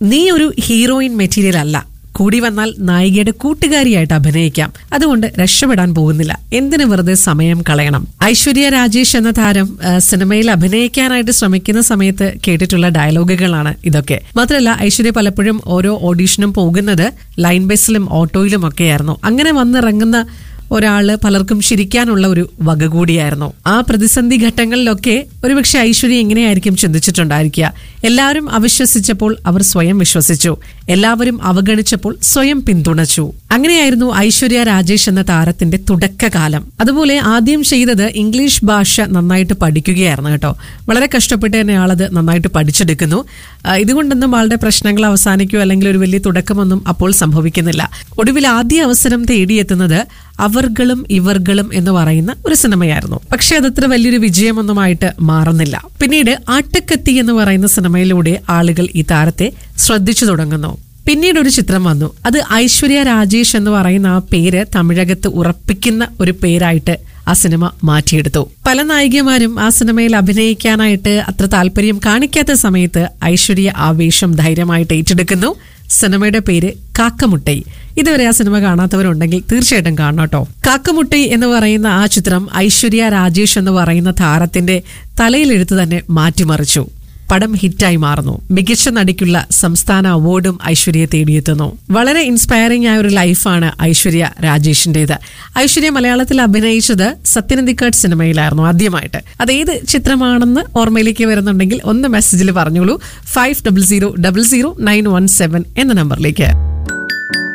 നീ ഒരു heroine material അല്ല കൂടി വന്നാൽ നായികയുടെ കൂട്ടുകാരിയായിട്ട് അഭിനയിക്കാം അതുകൊണ്ട് രക്ഷപ്പെടാൻ പോകുന്നില്ല എന്തിനു വെറുതെ സമയം കളയണം ഐശ്വര്യ രാജേഷ് എന്ന താരം ആ, സിനിമയിൽ അഭിനയിക്കാനായിട്ട് ശ്രമിക്കുന്ന സമയത്ത് കേട്ടിട്ടുള്ള ഡയലോഗുകളാണ് ഇതൊക്കെ മാത്രമല്ല ഐശ്വര്യ പലപ്പോഴും ഓരോ ഓഡീഷനും പോകുന്നത് ലൈൻ ബസ്സിലും ഓട്ടോയിലും ഒക്കെയായിരുന്നു അങ്ങനെ വന്നിറങ്ങുന്ന ഒരാള് പലർക്കും ചിരിക്കാനുള്ള ഒരു വക കൂടിയായിരുന്നു ആ പ്രതിസന്ധി ഘട്ടങ്ങളിലൊക്കെ ഒരുപക്ഷെ ഐശ്വര്യ എങ്ങനെയായിരിക്കും ചിന്തിച്ചിട്ടുണ്ടായിരിക്കുക എല്ലാവരും അവിശ്വസിച്ചപ്പോൾ അവർ സ്വയം വിശ്വസിച്ചു എല്ലാവരും അവഗണിച്ചപ്പോൾ സ്വയം പിന്തുണച്ചു അങ്ങനെയായിരുന്നു ഐശ്വര്യ രാജേഷ് എന്ന താരത്തിന്റെ തുടക്കകാലം അതുപോലെ ആദ്യം ചെയ്തത് ഇംഗ്ലീഷ് ഭാഷ നന്നായിട്ട് പഠിക്കുകയായിരുന്നു കേട്ടോ വളരെ കഷ്ടപ്പെട്ട് തന്നെ ആളത് നന്നായിട്ട് പഠിച്ചെടുക്കുന്നു ആ, ഇതുകൊണ്ടൊന്നും ആളുടെ പ്രശ്നങ്ങൾ അവസാനിക്കുകയോ അല്ലെങ്കിൽ ഒരു വലിയ തുടക്കമൊന്നും അപ്പോൾ സംഭവിക്കുന്നില്ല ഒടുവിൽ ആദ്യ അവസരം തേടിയെത്തുന്നത് അവർകളും ഇവർകളും എന്ന് പറയുന്ന ഒരു സിനിമയായിരുന്നു പക്ഷെ അതത്ര വലിയൊരു വിജയമൊന്നുമായിട്ട് മാറുന്നില്ല പിന്നീട് ആട്ടക്കത്തി എന്ന് പറയുന്ന സിനിമയിലൂടെ ആളുകൾ ഈ താരത്തെ ശ്രദ്ധിച്ചു തുടങ്ങുന്നു പിന്നീട് ഒരു ചിത്രം വന്നു അത് ഐശ്വര്യ രാജേഷ് എന്ന് പറയുന്ന ആ പേര് തമിഴകത്ത് ഉറപ്പിക്കുന്ന ഒരു പേരായിട്ട് ആ സിനിമ മാറ്റിയെടുത്തു പല നായികമാരും ആ സിനിമയിൽ അഭിനയിക്കാനായിട്ട് അത്ര താല്പര്യം കാണിക്കാത്ത സമയത്ത് ഐശ്വര്യ ആ വേഷം ധൈര്യമായിട്ട് ഏറ്റെടുക്കുന്നു സിനിമയുടെ പേര് കാക്കമുട്ടൈ ഇതുവരെ ആ സിനിമ കാണാത്തവരുണ്ടെങ്കിൽ തീർച്ചയായിട്ടും കാണണം കേട്ടോ കാക്കമുട്ടൈ എന്ന് പറയുന്ന ആ ചിത്രം ഐശ്വര്യ രാജേഷ് എന്ന് പറയുന്ന താരത്തിന്റെ തലയിലെഴുത്ത് തന്നെ മാറ്റിമറിച്ചു പടം ഹിറ്റായി മാറുന്നു മികച്ച നടിക്കുള്ള സംസ്ഥാന അവാർഡും ഐശ്വര്യ തേടിയെത്തുന്നു വളരെ ഇൻസ്പയറിംഗ് ആയ ഒരു ലൈഫാണ് ഐശ്വര്യ രാജേഷിന്റേത് ഐശ്വര്യ മലയാളത്തിൽ അഭിനയിച്ചത് സത്യനന്ദിക്കാട് സിനിമയിലായിരുന്നു ആദ്യമായിട്ട് അതേത് ചിത്രമാണെന്ന് ഓർമ്മയിലേക്ക് വരുന്നുണ്ടെങ്കിൽ ഒന്ന് മെസ്സേജിൽ പറഞ്ഞോളൂ five double zero double zero nine one seven എന്ന നമ്പറിലേക്ക്